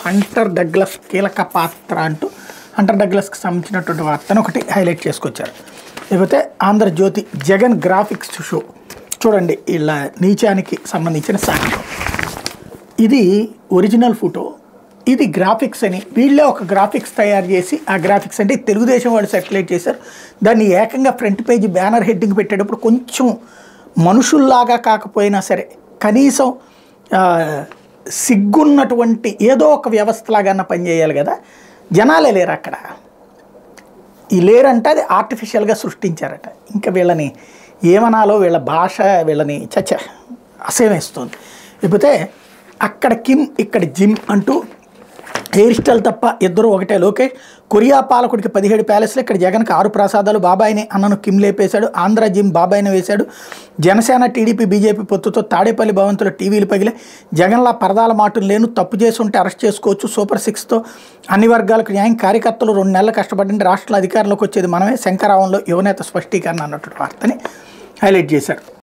Hunter Douglas కీలక పాత్ర అంటూ హంటర్ డగ్లస్కి సంబంధించినటువంటి వార్తను ఒకటి హైలైట్ చేసుకొచ్చారు లేకపోతే ఆంధ్రజ్యోతి జగన్ గ్రాఫిక్స్ షో చూడండి ఇలా నీచానికి సంబంధించిన సాక్ష్యం ఇది ఒరిజినల్ ఫోటో ఇది గ్రాఫిక్స్ అని వీళ్ళే ఒక గ్రాఫిక్స్ తయారు చేసి ఆ గ్రాఫిక్స్ అంటే తెలుగుదేశం వాళ్ళు సెటిలైట్ చేశారు దాన్ని ఏకంగా ఫ్రంట్ పేజీ బ్యానర్ హెడ్డింగ్ పెట్టేటప్పుడు కొంచెం మనుషుల్లాగా కాకపోయినా సరే కనీసం ఆ, సిగ్గున్నటువంటి ఏదో ఒక వ్యవస్థలాగా పనిచేయాలి కదా జనాలే లేరు అక్కడ ఈ లేరంటే అది ఆర్టిఫిషియల్గా సృష్టించారట ఇంకా వీళ్ళని ఏమనాలో వీళ్ళ భాష వీళ్ళని చచ్చ అసహ్యమేస్తుంది లేకపోతే అక్కడ కిమ్ ఇక్కడ జిమ్ అంటూ హెయిర్ స్టైల్ తప్ప ఇద్దరు ఒకటే లోకేష్ కొరియా పాలకుడికి పదిహేడు ప్యాలెస్లు ఇక్కడ జగన్కి ఆరు ప్రసాదాలు బాబాయిని అన్నను కిమ్ లేపేశాడు ఆంధ్ర జిమ్ బాబాయిని వేశాడు జనసేన టీడీపీ బీజేపీ పొత్తుతో తాడేపల్లి భవంతులో టీవీలు పగిలే జగన్లా పరదాల మాటలు లేను తప్పు చేసి ఉంటే అరెస్ట్ చేసుకోవచ్చు సూపర్ సిక్స్తో అన్ని వర్గాలకు న్యాయం కార్యకర్తలు రెండు నెలలు కష్టపడింది రాష్ట్రంలో అధికారంలోకి వచ్చేది మనమే శంకరావంలో యువనేత స్పష్టీకరణ అన్నటువంటి వార్తని హైలైట్ చేశారు